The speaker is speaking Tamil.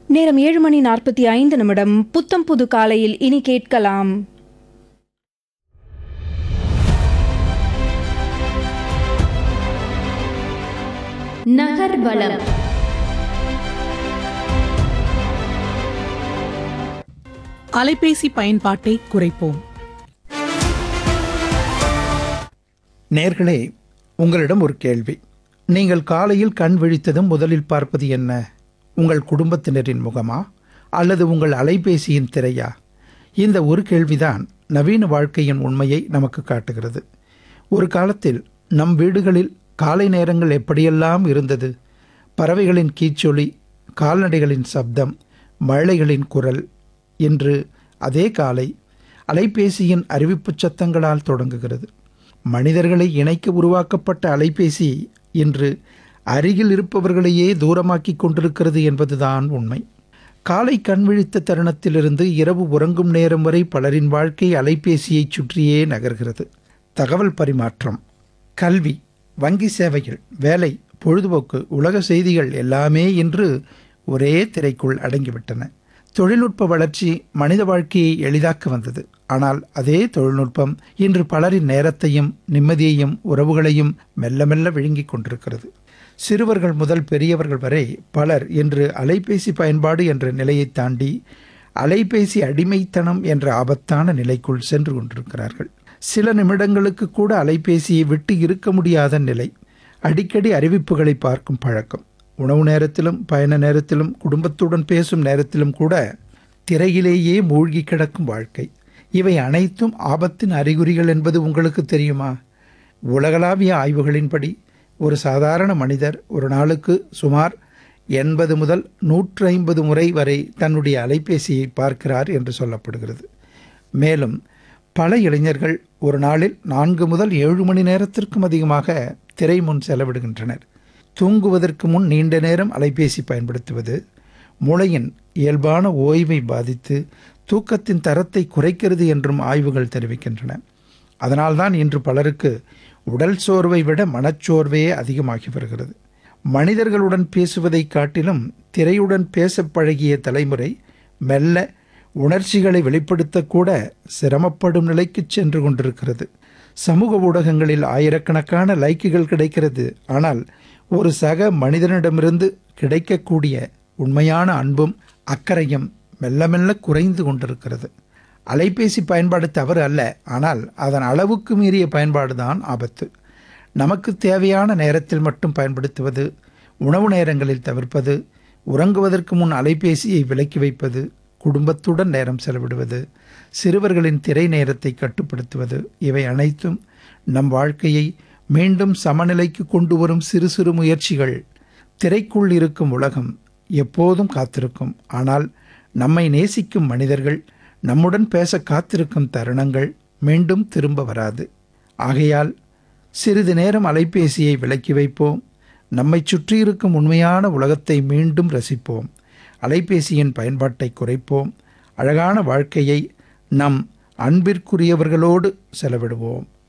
நேரம் ஏழு மணி நாற்பத்தி ஐந்து நிமிடம் புத்தம் புது காலையில் இனி கேட்கலாம் நகர்வலம் அலைபேசி பயன்பாட்டை குறைப்போம் நேர்களே உங்களிடம் ஒரு கேள்வி நீங்கள் காலையில் கண் விழித்ததும் முதலில் பார்ப்பது என்ன உங்கள் குடும்பத்தினரின் முகமா அல்லது உங்கள் அலைபேசியின் திரையா இந்த ஒரு கேள்விதான் நவீன வாழ்க்கையின் உண்மையை நமக்கு காட்டுகிறது ஒரு காலத்தில் நம் வீடுகளில் காலை நேரங்கள் எப்படியெல்லாம் இருந்தது பறவைகளின் கீச்சொலி கால்நடைகளின் சப்தம் மழைகளின் குரல் என்று அதே காலை அலைபேசியின் அறிவிப்புச் சத்தங்களால் தொடங்குகிறது மனிதர்களை இணைக்க உருவாக்கப்பட்ட அலைபேசி இன்று அருகில் இருப்பவர்களையே தூரமாக்கிக் கொண்டிருக்கிறது என்பதுதான் உண்மை காலை கண் விழித்த தருணத்திலிருந்து இரவு உறங்கும் நேரம் வரை பலரின் வாழ்க்கை அலைபேசியைச் சுற்றியே நகர்கிறது தகவல் பரிமாற்றம் கல்வி வங்கி சேவைகள் வேலை பொழுதுபோக்கு உலக செய்திகள் எல்லாமே இன்று ஒரே திரைக்குள் அடங்கிவிட்டன தொழில்நுட்ப வளர்ச்சி மனித வாழ்க்கையை எளிதாக்க வந்தது ஆனால் அதே தொழில்நுட்பம் இன்று பலரின் நேரத்தையும் நிம்மதியையும் உறவுகளையும் மெல்ல மெல்ல விழுங்கிக் கொண்டிருக்கிறது சிறுவர்கள் முதல் பெரியவர்கள் வரை பலர் இன்று அலைபேசி பயன்பாடு என்ற நிலையை தாண்டி அலைபேசி அடிமைத்தனம் என்ற ஆபத்தான நிலைக்குள் சென்று கொண்டிருக்கிறார்கள் சில நிமிடங்களுக்கு கூட அலைபேசியை விட்டு இருக்க முடியாத நிலை அடிக்கடி அறிவிப்புகளை பார்க்கும் பழக்கம் உணவு நேரத்திலும் பயண நேரத்திலும் குடும்பத்துடன் பேசும் நேரத்திலும் கூட திரையிலேயே மூழ்கி கிடக்கும் வாழ்க்கை இவை அனைத்தும் ஆபத்தின் அறிகுறிகள் என்பது உங்களுக்கு தெரியுமா உலகளாவிய ஆய்வுகளின்படி ஒரு சாதாரண மனிதர் ஒரு நாளுக்கு சுமார் எண்பது முதல் நூற்று ஐம்பது முறை வரை தன்னுடைய அலைபேசியை பார்க்கிறார் என்று சொல்லப்படுகிறது மேலும் பல இளைஞர்கள் ஒரு நாளில் நான்கு முதல் ஏழு மணி நேரத்திற்கும் அதிகமாக திரை முன் செலவிடுகின்றனர் தூங்குவதற்கு முன் நீண்ட நேரம் அலைபேசி பயன்படுத்துவது மூளையின் இயல்பான ஓய்வை பாதித்து தூக்கத்தின் தரத்தை குறைக்கிறது என்றும் ஆய்வுகள் தெரிவிக்கின்றன அதனால்தான் இன்று பலருக்கு உடல் சோர்வை விட மனச்சோர்வே அதிகமாகி வருகிறது மனிதர்களுடன் பேசுவதை காட்டிலும் திரையுடன் பேச பழகிய தலைமுறை மெல்ல உணர்ச்சிகளை வெளிப்படுத்தக்கூட சிரமப்படும் நிலைக்கு சென்று கொண்டிருக்கிறது சமூக ஊடகங்களில் ஆயிரக்கணக்கான லைக்குகள் கிடைக்கிறது ஆனால் ஒரு சக மனிதனிடமிருந்து கிடைக்கக்கூடிய உண்மையான அன்பும் அக்கறையும் மெல்ல மெல்ல குறைந்து கொண்டிருக்கிறது அலைபேசி பயன்பாடு தவறு அல்ல ஆனால் அதன் அளவுக்கு மீறிய பயன்பாடு தான் ஆபத்து நமக்கு தேவையான நேரத்தில் மட்டும் பயன்படுத்துவது உணவு நேரங்களில் தவிர்ப்பது உறங்குவதற்கு முன் அலைபேசியை விலக்கி வைப்பது குடும்பத்துடன் நேரம் செலவிடுவது சிறுவர்களின் திரை நேரத்தை கட்டுப்படுத்துவது இவை அனைத்தும் நம் வாழ்க்கையை மீண்டும் சமநிலைக்கு கொண்டு வரும் சிறு சிறு முயற்சிகள் திரைக்குள் இருக்கும் உலகம் எப்போதும் காத்திருக்கும் ஆனால் நம்மை நேசிக்கும் மனிதர்கள் நம்முடன் பேச காத்திருக்கும் தருணங்கள் மீண்டும் திரும்ப வராது ஆகையால் சிறிது நேரம் அலைபேசியை விலக்கி வைப்போம் நம்மை சுற்றியிருக்கும் உண்மையான உலகத்தை மீண்டும் ரசிப்போம் அலைபேசியின் பயன்பாட்டை குறைப்போம் அழகான வாழ்க்கையை நம் அன்பிற்குரியவர்களோடு செலவிடுவோம்